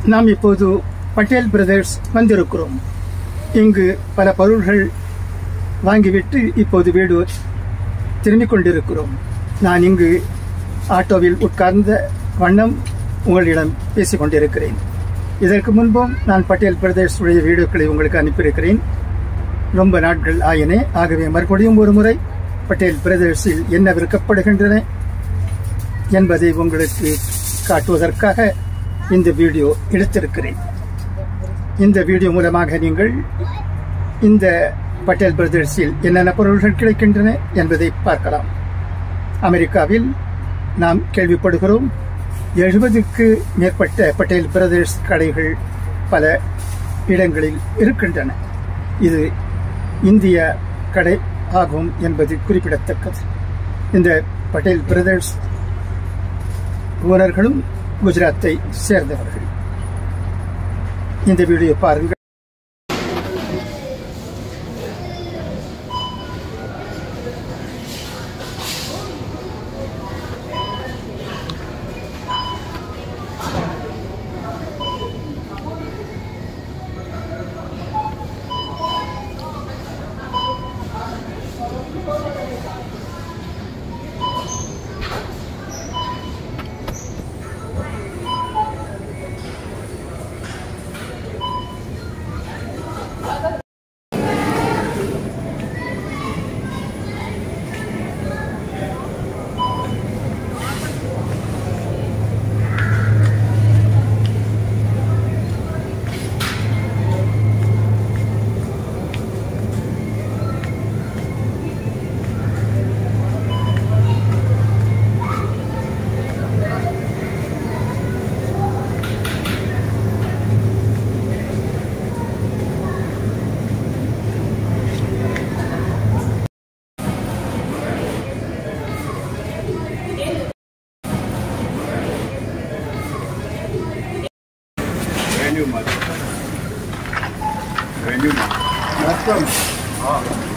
நாம் இப்போது பட்டேல் பிரதர்ஸ் வந்திருக்கிறோம் இங்கு பல பொருள்கள் வாங்கிவிட்டு இப்போது வீடு திரும்பிக் கொண்டிருக்கிறோம் நான் இங்கு ஆட்டோவில் உட்கார்ந்த வண்ணம் உங்களிடம் பேசிக் கொண்டிருக்கிறேன் இதற்கு முன்பும் நான் பட்டேல் பிரதேஷ் உடைய வீடியோக்களை உங்களுக்கு அனுப்பியிருக்கிறேன் ரொம்ப நாட்கள் ஆயின ஆகவே மறுபடியும் ஒரு முறை பட்டேல் பிரதேசில் என்ன விற்கப்படுகின்றன என்பதை உங்களுக்கு காட்டுவதற்காக இந்த வீடியோ எடுத்திருக்கிறேன் இந்த வீடியோ மூலமாக நீங்கள் இந்த பட்டேல் பிரதேசில் என்னென்ன பொருள்கள் கிடைக்கின்றன என்பதை பார்க்கலாம் அமெரிக்காவில் நாம் கேள்விப்படுகிறோம் எழுபதுக்கு மேற்பட்ட பட்டேல் பிரதேஷ் கடைகள் பல இடங்களில் இருக்கின்றன இது இந்திய கடை ஆகும் என்பது குறிப்பிடத்தக்கது இந்த பட்டேல் பிரதர்ஸ் ஓனர்களும் குஜராத்தை சேர்ந்தவர்கள் இந்த வீடியோ பாருங்கள் Brand new mark. Brand new mark. வணக்கம் Ah.